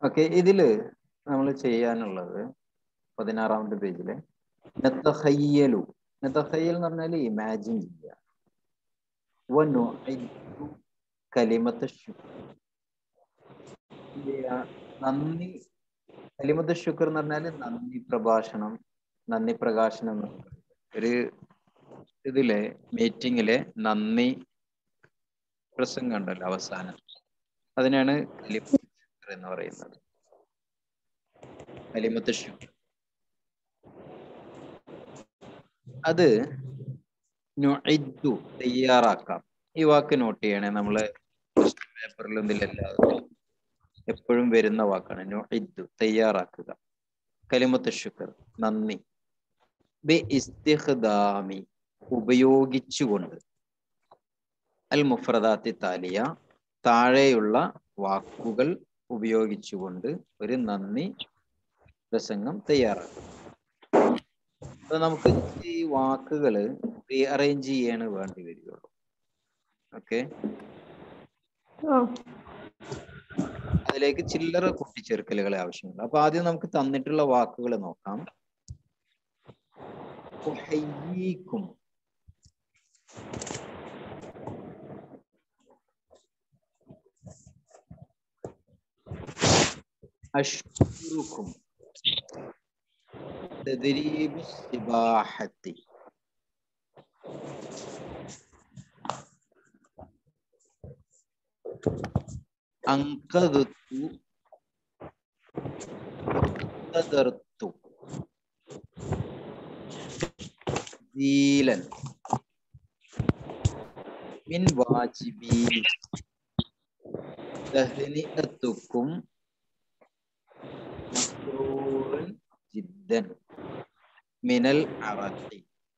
Okay ഇതില് നമ്മൾ ചെയ്യാനുള്ളത് പതിനാറാമത്തെ പേജില് നെത്തഹയ്യലു നെത്തഹയ്യൽ എന്ന് പറഞ്ഞാൽ ഇമാജിൻ ചെയ്യുക വനുഇദ്ദു കലിമത്ത് ശുക്ർ നന്ദി കലിമത്ത് ശുക്ർ എന്ന് പറഞ്ഞാൽ നന്ദി പ്രഭാഷണം നന്ദി പ്രകാശനം എന്ന് പറയും. ഒരു ഇതിലെ മീറ്റിങ്ങിലെ നന്ദി പ്രസംഗം ഉണ്ടല്ലോ അവസാനം അതിനാണ് കലിമത്ത് ശുക്ർ എന്ന് പറയുന്നത് കലിമത്ത് ശുക്ർ അത് നുഇദ്ദു തയ്യാറാക്കാം ഈ വാക്ക് നോട്ട് ചെയ്യണേ നമ്മള് പേപ്പറിലും ഇതിലെല്ലാം എപ്പോഴും വരുന്ന വാക്കാണ് നുഇദ്ദു തയ്യാറാക്കുക കലിമത്ത് ശുക്ർ നന്ദി ബി ഇസ്തിഖ്ദാമി ഉപയോഗിച്ചുകൊണ്ട് അൽ മുഫ്രദാത്തി താലിയ താഴെയുള്ള വാക്കുകൾ ഉപയോഗിച്ചുകൊണ്ട് ഒരു നന്ദി പ്രസംഗം തയ്യാറാക്കും അപ്പൊ നമുക്ക് ഈ വാക്കുകൾ റീഅറേഞ്ച് ചെയ്യാണ് വേണ്ടി വരികയുള്ളൂ ഓക്കെ അതിലേക്ക് ചില്ലറ കൂട്ടിച്ചേർക്കലുകളെ ആവശ്യമുണ്ട് അപ്പൊ ആദ്യം നമുക്ക് തന്നിട്ടുള്ള വാക്കുകൾ നോക്കാം ഉഹയ്യീക്കും അഷ്കുറുക്കും تدريب السباحة أنقذت قدرت ذيلا من واجبي تهنئتكم مسرور جدا മിനൽ അറത്തി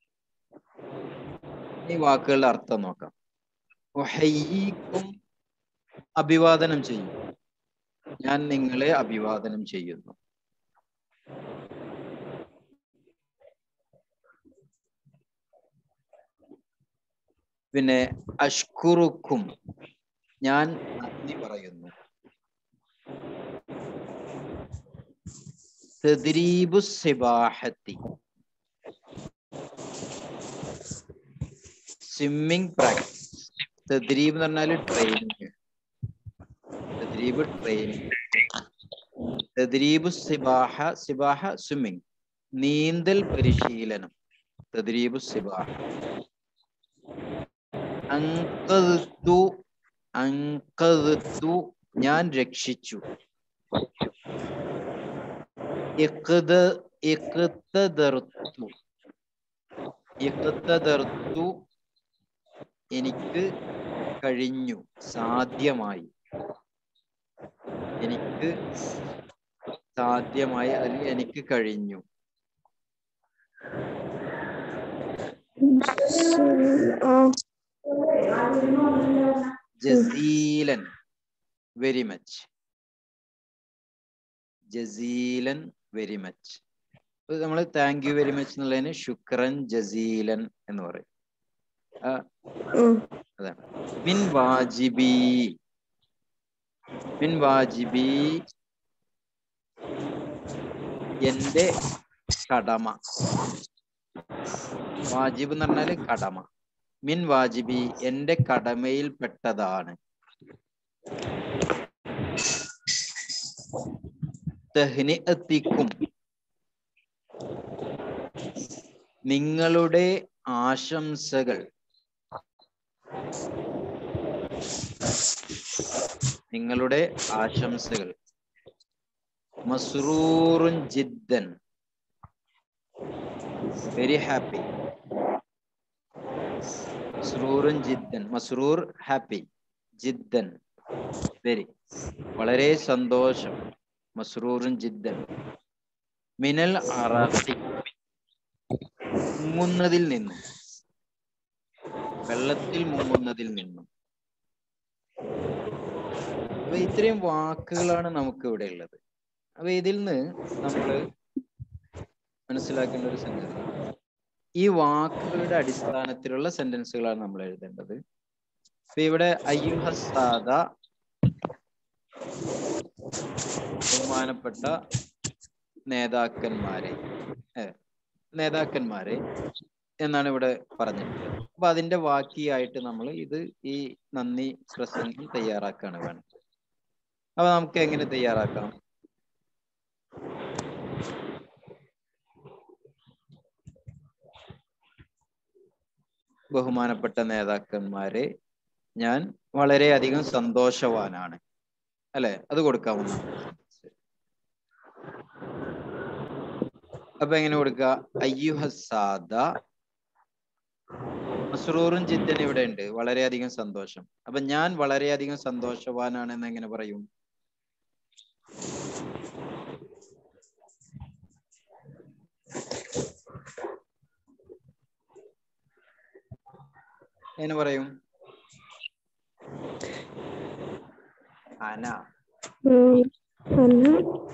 ഈ വാക്കുകളുടെ അർത്ഥം നോക്കാം ഒഹയ്യീക്കും അഭിവാദനം ചെയ്യും ഞാൻ നിങ്ങളെ അഭിവാദനം ചെയ്യുന്നു പിന്നെ അഷ്കുറുക്കും ഞാൻ നന്ദി പറയുന്നു തദ്രീബു സിബാഹത്തി സ്വിമ്മിങ് പ്രാക്ടീസ് തദ്രീബ് എന്ന് പറഞ്ഞാൽ ട്രെയിനിങ് തദ്രീബ് ട്രെയിനിങ് തദ്രീബു സിബാഹ സിബാഹ സ്വിമ്മിങ് നീന്തൽ പരിശീലനം തദ്രീബു സിബാഹ അങ്കതു അങ്കതു ഞാൻ രക്ഷിച്ചു ഇഖ്ത ഇഖ്തദർതു ഇഖ്തദർതു എനിക്ക് കഴിഞ്ഞു സാധ്യമായി എനിക്ക് സാധ്യമായി അതിൽ എനിക്ക് കഴിഞ്ഞു ജസീലൻ വെരി മച്ച് ജസീലൻ വെരി മച്ച് നമ്മൾ താങ്ക് യു വെരി മച്ച് എന്നുള്ളതിന് ശുക്രൻ ജസീലൻ എന്ന് പറയും ആ, അതാണ് മിൻ വാജിബി മിൻ വാജിബി എന്റെ കടമ വാജിബ് എന്ന് പറഞ്ഞാല് കടമ മിൻ വാജിബി എന്റെ കടമയിൽപ്പെട്ടതാണ് തെഹ്നിഅത്തിക്കും നിങ്ങളുടെ ആശംസകൾ നിങ്ങളുടെ ആശംസകൾ മസ്റൂറുൻ ജിദ്ദൻ വെരി ഹാപ്പി മസ്റൂറുൻ ജിദ്ദൻ മസ്റൂർ ഹാപ്പി ജിദ്ദൻ വെരി വളരെ സന്തോഷം മസ്റൂറുൻ ജിദ്ദൻ മിനൽ അറാത്തി മുങ്ങുന്നതിൽ നിന്നും വെള്ളത്തിൽ മുങ്ങുന്നതിൽ നിന്നും അപ്പൊ ഇത്രയും വാക്കുകളാണ് നമുക്ക് ഇവിടെ ഉള്ളത് അപ്പൊ ഇതിൽ നിന്ന് നമ്മൾ മനസ്സിലാക്കേണ്ട ഒരു സംഗതി ഈ വാക്കുകളുടെ അടിസ്ഥാനത്തിലുള്ള സെന്റൻസുകളാണ് നമ്മൾ എഴുതേണ്ടത് അപ്പൊ ഇവിടെ അയ്യുഹസാദ ബഹുമാനപ്പെട്ട നേതാക്കന്മാരെ ഏ, നേതാക്കന്മാരെ എന്നാണ് ഇവിടെ പറഞ്ഞിട്ടുള്ളത് അപ്പൊ അതിന്റെ ബാക്കിയായിട്ട് നമ്മൾ ഇത് ഈ നന്ദി പ്രസംഗം തയ്യാറാക്കുകയാണ് വേണം അപ്പൊ നമുക്ക് എങ്ങനെ തയ്യാറാക്കാം ബഹുമാനപ്പെട്ട നേതാക്കന്മാരെ ഞാൻ വളരെയധികം സന്തോഷവാനാണ് അല്ലെ അത് കൊടുക്കാവുന്ന അപ്പൊ എങ്ങനെ കൊടുക്കുക അയ്യുഹസാദ മസ്റൂറും ജിദ്ദൻ ഇവിടെ ഉണ്ട് വളരെയധികം സന്തോഷം അപ്പൊ ഞാൻ വളരെയധികം സന്തോഷവാനാണെന്ന് എങ്ങനെ പറയും എങ്ങനെ പറയും അന ഉം. അല്ല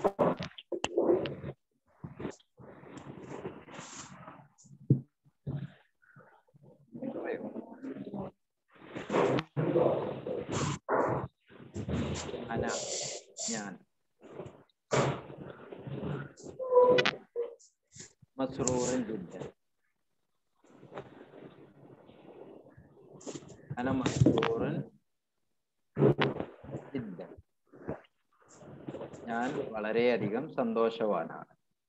പറയൂ അന ഞാൻ മസ്റൂറൻ ജിദ്ദൻ അന മസ്റൂറൻ ജിദ്ദൻ ഞാൻ വളരെയധികം സന്തോഷവാനാണ്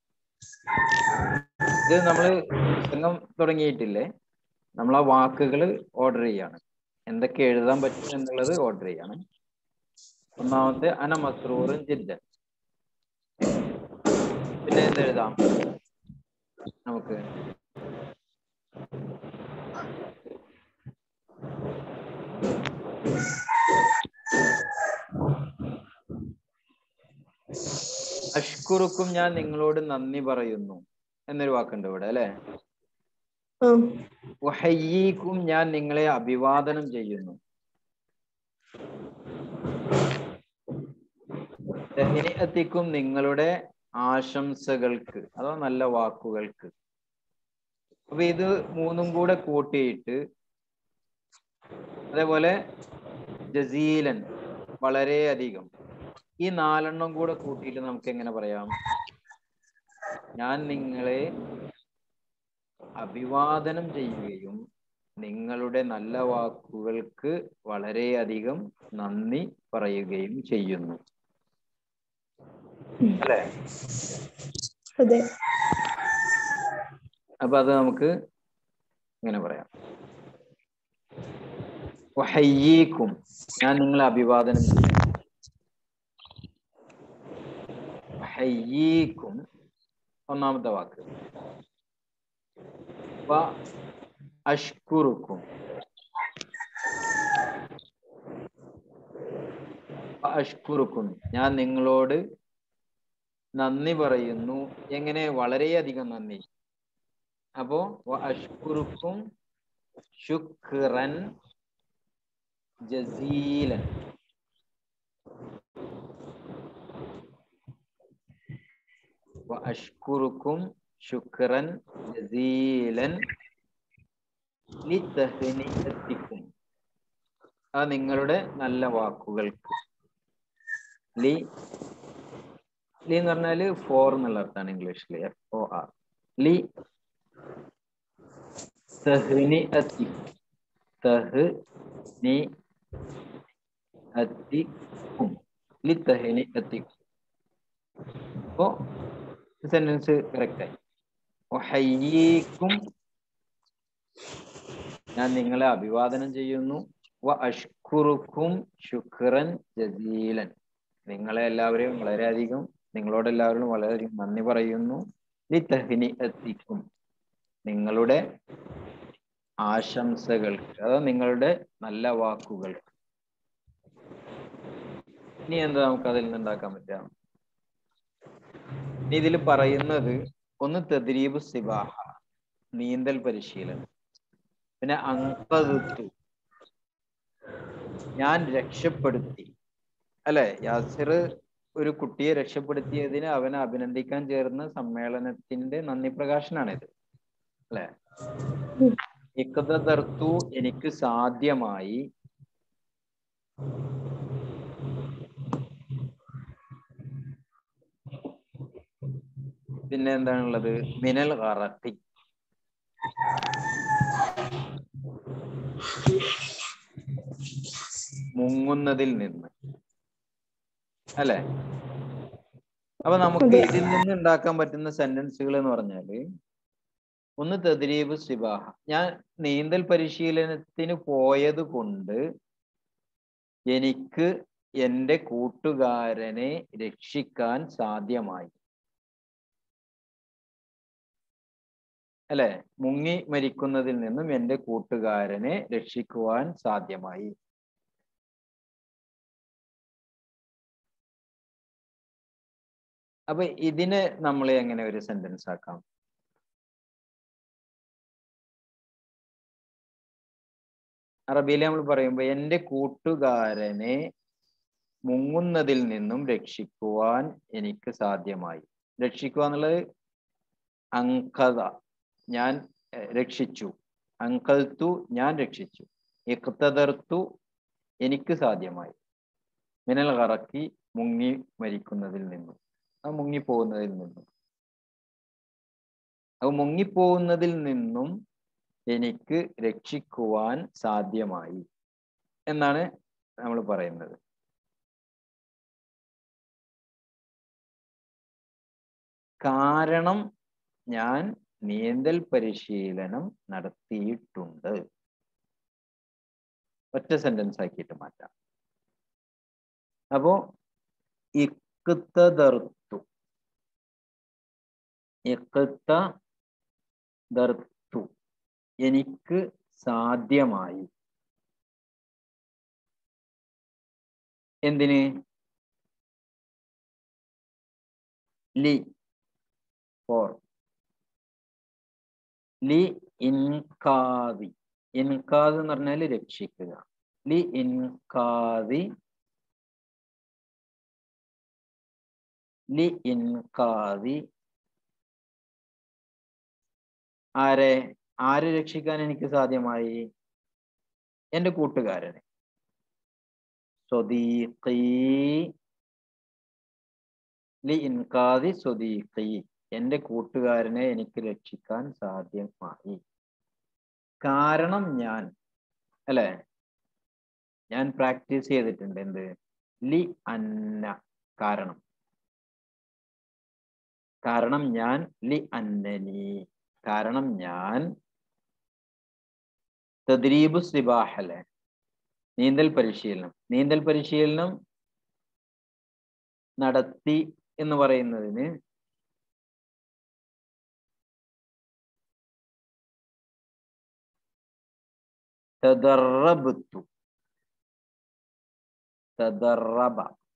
ഇത് നമ്മൾ പ്രസംഗം തുടങ്ങിയിട്ടില്ലേ നമ്മൾ ആ വാക്കുകൾ ഓർഡർ ചെയ്യാണ് എന്തൊക്കെ എഴുതാൻ പറ്റും എന്നുള്ളത് ഓർഡർ ചെയ്യാണ് ഒന്നാമത്തെ അന മസ്റൂറും ജിദ്ദൻ പിന്നെ എന്തെഴുതാം നമുക്ക് അഷ്കുറുക്കും ഞാൻ നിങ്ങളോട് നന്ദി പറയുന്നു എന്നൊരു വാക്കുണ്ട് ഇവിടെ അല്ലെ ആ വഹയ്യീക്കും ഞാൻ നിങ്ങളെ അഭിവാദനം ചെയ്യുന്നു എത്തിക്കും നിങ്ങളുടെ ആശംസകൾക്ക് അതോ നല്ല വാക്കുകൾക്ക് അപ്പൊ ഇത് മൂന്നും കൂടെ കൂട്ടിയിട്ട് അതേപോലെ ജസീലൻ വളരെയധികം ഈ നാലെണ്ണം കൂടെ കൂട്ടിയിട്ട് നമുക്ക് എങ്ങനെ പറയാം ഞാൻ നിങ്ങളെ അഭിവാദനം ചെയ്യുകയും നിങ്ങളുടെ നല്ല വാക്കുകൾക്ക് വളരെയധികം നന്ദി പറയുകയും ചെയ്യുന്നു അല്ലെ അതെ അപ്പൊ അത് നമുക്ക് ഇങ്ങനെ പറയാം വഹയ്യീക്കും ഞാൻ നിങ്ങളെ അഭിവാദനം ചെയ്യും വഹയ്യീക്കും ഒന്നാമത്തെ വാക്ക് വ അഷ്കുറുക്കും വ അഷ്കുറുക്കും ഞാൻ നിങ്ങളോട് നന്ദി പറയുന്നു എങ്ങനെ വളരെയധികം നന്ദി അപ്പോ വ അഷ്കുറുക്കും ശുക്രൻ ജസീലൻ വ അഷ്കുറുക്കും ശുക്രൻ ജസീലൻ ലിതഹ്നിയത്തിക്കും ആ നിങ്ങളുടെ നല്ല വാക്കുകൾക്ക് ലി ലി എന്ന് പറഞ്ഞാല് ഫോർ എന്നുള്ള അർത്ഥമാണ് ഇംഗ്ലീഷിൽ എഫ് ഒ ആർ ലി തഹ്നി അത്തിക്കും തഹ് നി അത്തിക്കും ലി തഹ്നി അത്തിക്കും അപ്പോ സെന്റൻസ് കറക്റ്റ് ആയി ഒഹയ്യീക്കും ഞാൻ നിങ്ങളെ അഭിവാദനം ചെയ്യുന്നു വ അഷ്കുറുക്കും ശുക്രൻ ജസീലൻ നിങ്ങളെ എല്ലാവരെയും വളരെയധികം നിങ്ങളോട് എല്ലാവരോടും വളരെയധികം നന്ദി പറയുന്നു ലി തഹ്നി എത്തിക്കും നിങ്ങളുടെ ആശംസകൾക്ക് അതോ നിങ്ങളുടെ നല്ല വാക്കുകൾക്ക് ഇനി എന്താ നമുക്ക് അതിൽ നിന്ന് ഉണ്ടാക്കാൻ പറ്റുക ഇനി ഇതിൽ പറയുന്നത് ഒന്ന് തദ്രീബ് സിബാഹ നീന്തൽ പരിശീലനം പിന്നെ അങ്കതുത്തു ഞാൻ രക്ഷപ്പെടുത്തി അല്ലെ യാസിർ ഒരു കുട്ടിയെ രക്ഷപ്പെടുത്തിയതിന് അവനെ അഭിനന്ദിക്കാൻ ചേർന്ന സമ്മേളനത്തിന്റെ നന്ദി പ്രകാശനാണിത് അല്ലെ ഇക്കതർത്തു എനിക്ക് സാധ്യമായി പിന്നെ എന്താണുള്ളത് മിനൽ ഗറത്തി മുങ്ങുന്നതിൽ നിന്ന് അല്ലെ അപ്പൊ നമുക്ക് അതെ. ഇതിൽ നിന്ന് ഉണ്ടാക്കാൻ പറ്റുന്ന സെന്റൻസുകൾ എന്ന് പറഞ്ഞാല് ഒന്ന് തദ്രീബ് സിബാഹ ഞാൻ നീന്തൽ പരിശീലനത്തിന് പോയത് കൊണ്ട് എനിക്ക് എൻ്റെ കൂട്ടുകാരനെ രക്ഷിക്കാൻ സാധ്യമായി അല്ലെ മുങ്ങി മരിക്കുന്നതിൽ നിന്നും എൻ്റെ കൂട്ടുകാരനെ രക്ഷിക്കുവാൻ സാധ്യമായി അപ്പൊ ഇതിനെ നമ്മൾ എങ്ങനെ ഒരു സെന്റൻസ് ആക്കാം അറബിയിൽ നമ്മൾ പറയുമ്പോൾ എൻ്റെ കൂട്ടുകാരനെ മുങ്ങുന്നതിൽ നിന്നും രക്ഷിക്കുവാൻ എനിക്ക് സാധ്യമായി രക്ഷിക്കുക എന്നുള്ളത് അങ്കത ഞാൻ എഹ്, രക്ഷിച്ചു അങ്കൽത്തു ഞാൻ രക്ഷിച്ചു ഇഖ്തദർത്തു എനിക്ക് സാധ്യമായി മിനൽ കറക്കി മുങ്ങി മരിക്കുന്നതിൽ നിന്നും ആ മുങ്ങിപ്പോകുന്നതിൽ നിന്നും അത് മുങ്ങിപ്പോകുന്നതിൽ നിന്നും എനിക്ക് രക്ഷിക്കുവാൻ സാധ്യമായി എന്നാണ് നമ്മൾ പറയുന്നത് കാരണം ഞാൻ നീന്തൽ പരിശീലനം നടത്തിയിട്ടുണ്ട് ഒറ്റ സെന്റൻസ് ആക്കിയിട്ട് മാറ്റാം അപ്പോ ഇക്തദർത്തു ഇക്തദർത്തു എനിക്ക് സാധ്യമായി എന്തിന് ലി ഫോർ ലി ഇൻകാദി ഇൻകാദ് എന്ന് പറഞ്ഞാൽ രക്ഷിക്കുക ലി ഇൻകാദി ലി ഇൻകാദി ആരെ ആരെ രക്ഷിക്കാൻ എനിക്ക് സാധ്യമായി എൻ്റെ കൂട്ടുകാരനെ സ്വദീഖി ലി ഇൻകാദി സ്വദീഖി എൻ്റെ കൂട്ടുകാരനെ എനിക്ക് രക്ഷിക്കാൻ സാധ്യമായി കാരണം ഞാൻ അല്ലെ ഞാൻ പ്രാക്ടീസ് ചെയ്തിട്ടുണ്ട് എന്ത് ലി അന്ന കാരണം കാരണം ഞാൻ ലി അന്നനി കാരണം ഞാൻ തദ്രീബു സിബാഹലെ നീന്തൽ പരിശീലനം നീന്തൽ പരിശീലനം നടത്തി എന്ന് പറയുന്നതിന് തദറബത്തു തദറബ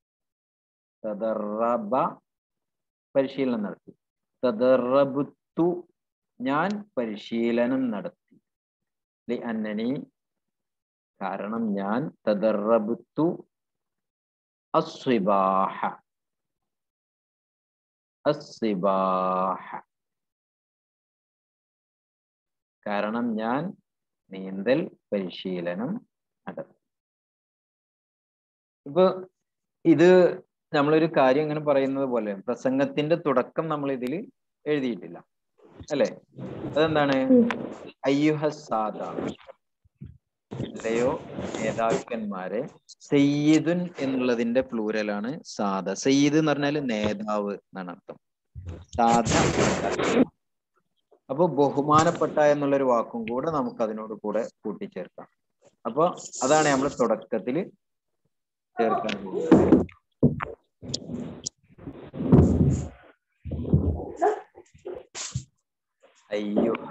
തദറബ പരിശീലനം നടത്തി തദറബത്തു ഞാൻ പരിശീലനം നടത്തി ലി അന്നനി കാരണം ഞാൻ തദറബത്തു അസ്വിബാഹ അസ്വിബാഹ കാരണം ഞാൻ നീന്തൽ പരിശീലനം നടത്തി ഇപ്പൊ ഇത് നമ്മളൊരു കാര്യം ഇങ്ങനെ പറയുന്നത് പോലെ പ്രസംഗത്തിന്റെ തുടക്കം നമ്മൾ ഇതിൽ എഴുതിയിട്ടില്ല അല്ലെ അതെന്താണ് ഉം. അയ്യുഹസാദ അല്ലയോ നേതാക്കന്മാരെ സയ്യിദുൻ എന്നുള്ളതിന്റെ പ്ലൂരലാണ് സാദ സയ്യിദ് എന്ന് പറഞ്ഞാൽ നേതാവ് എന്നാണ് അർത്ഥം സാദ അപ്പൊ ബഹുമാനപ്പെട്ട എന്നുള്ളൊരു വാക്കും കൂടെ നമുക്ക് അതിനോട് കൂടെ കൂട്ടിച്ചേർക്കാം അപ്പൊ അതാണ് നമ്മൾ തുടക്കത്തിൽ ചേർക്കാൻ പോകുന്നത് അയ്യുഹ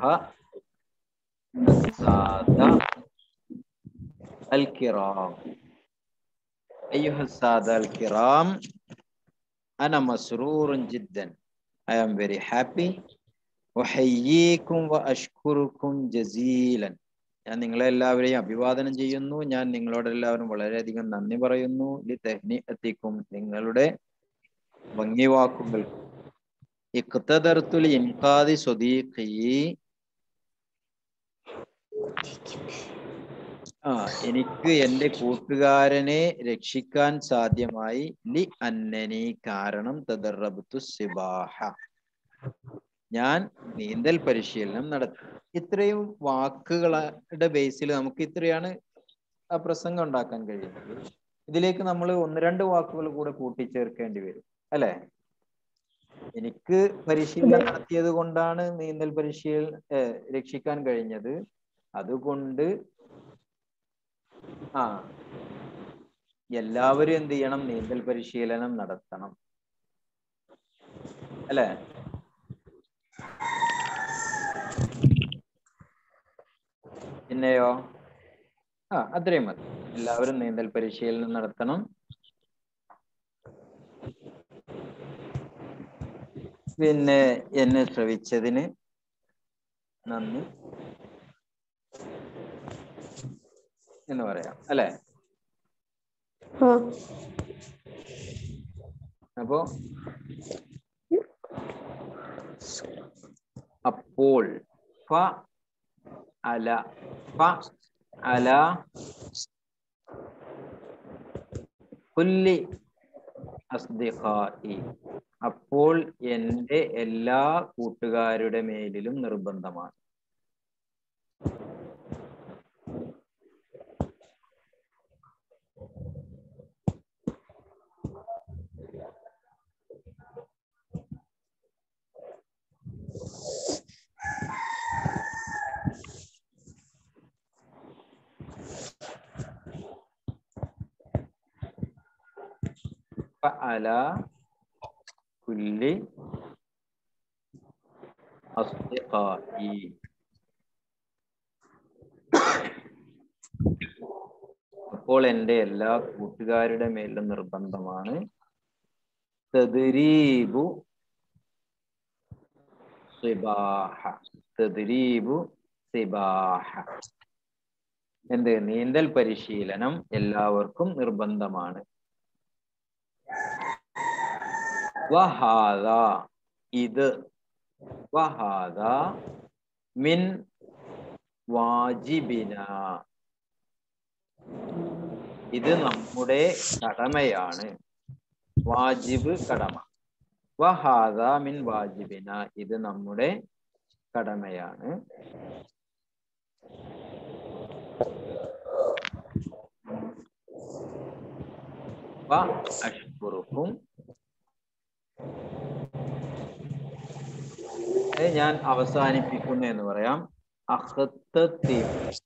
സാദ الكرام أيها السادة الكرام أنا مسرور جدا I am very happy أحييكم وأشكركم جزيلا ഞാൻ നിങ്ങളെ എല്ലാവരെയും അഭിവാദനം ചെയ്യുന്നു ഞാൻ നിങ്ങളോട് എല്ലാവരും വളരെയധികം നന്ദി പറയുന്നു ലി തെഹ്നിഅത്തിക്കും നിങ്ങളുടെ ഭംഗി വാക്കുകൾ ഇഖ്തദർത്തുൽ ഇൻഖാദി സ്വദീഖി ആ എനിക്ക് എൻ്റെ കൂട്ടുകാരനെ രക്ഷിക്കാൻ സാധ്യമായി ലി അന്നനി കാരണം തദറബത്തു സിബാഹ ഞാൻ നീന്തൽ പരിശീലനം നടത്തി ഇത്രയും വാക്കുകളുടെ ബേസിൽ നമുക്ക് ഇത്രയാണ് ആ പ്രസംഗം ഉണ്ടാക്കാൻ കഴിയുന്നത് ഇതിലേക്ക് നമ്മൾ ഒന്ന് രണ്ട് വാക്കുകൾ കൂടെ കൂട്ടിച്ചേർക്കേണ്ടി വരും അല്ലെ എനിക്ക് പരിശീലനം അതെ. നടത്തിയത് കൊണ്ടാണ് നീന്തൽ പരിശീലനം രക്ഷിക്കാൻ കഴിഞ്ഞത് അതുകൊണ്ട് ആ എല്ലാവരും എന്ത് ചെയ്യണം നീന്തൽ പരിശീലനം നടത്തണം അല്ലെ പിന്നെയോ ആ അത്രയും മതി എല്ലാവരും നീന്തൽ പരിശീലനം നടത്തണം പിന്നെ എന്നെ ശ്രവിച്ചതിന് നന്ദി എന്ന് പറയാം അല്ലെ ആ അപ്പോ അപ്പോൾ ഫ അല ഫ അല കുല്ലി അസ്ദിഖായി അപ്പോൾ എൻ്റെ എല്ലാ കൂട്ടുകാരുടെ മേലിലും നിർബന്ധമാണ് ഫഅല കുല്ലി അസ്ദിഖായി അപ്പോൾ എൻ്റെ എല്ലാ കൂട്ടുകാരുടെ മേലും നിർബന്ധമാണ് തദ്രീബു സിബാഹ തദ്രീബു സിബാഹ എന്ത് നീന്തൽ പരിശീലനം എല്ലാവർക്കും നിർബന്ധമാണ് വഹാദ ഇത് വഹാദ മിൻ വാജിബിന ഇത് നമ്മുടെ കടമയാണ് വാജിബ് കടമ വഹാദ മിൻ വാജിബിന ഇത് നമ്മുടെ കടമയാണ് വ അഷ്കുറുക്കും ഏ, ഞാൻ അവസാനിപ്പിക്കുന്നു എന്ന് പറയാം അഹ്തത്തി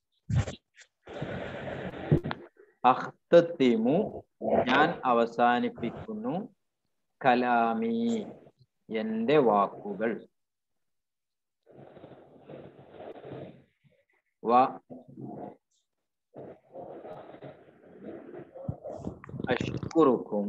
അഹ്തത്തിമു ഞാൻ അവസാനിപ്പിക്കുന്നു കലാമി എന്റെ വാക്കുകൾ വ അഷ്കുറുക്കും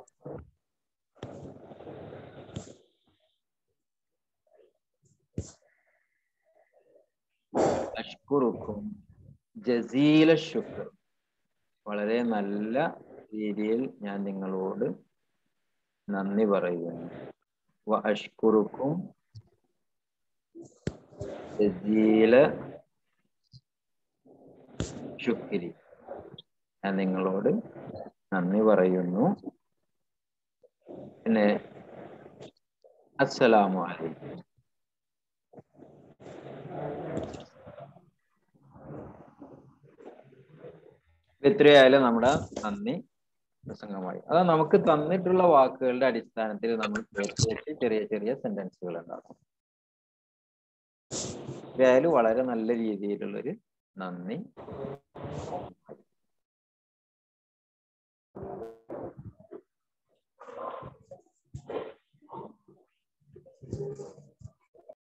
അഷ്കുറുക്കും ജസീല ശുക്ർ വളരെ നല്ല രീതിയിൽ ഞാൻ നിങ്ങളോട് നന്ദി പറയുന്നു വ അഷ്കുറുക്കും ജസീല ശുക്രി ഞാൻ നിങ്ങളോട് നന്ദി പറയുന്നു പിന്നെ അസ്സലാമു അലൈക്കും ഇത്രയായാലും നമ്മുടെ നന്ദി പ്രസംഗമായി അത് നമുക്ക് തന്നിട്ടുള്ള വാക്കുകളുടെ അടിസ്ഥാനത്തിൽ നമ്മൾ ചേർത്ത് വെച്ച് ചെറിയ ചെറിയ സെന്റൻസുകൾ ഉണ്ടാക്കും ഇതായാലും വളരെ നല്ല രീതിയിലുള്ളൊരു നന്ദി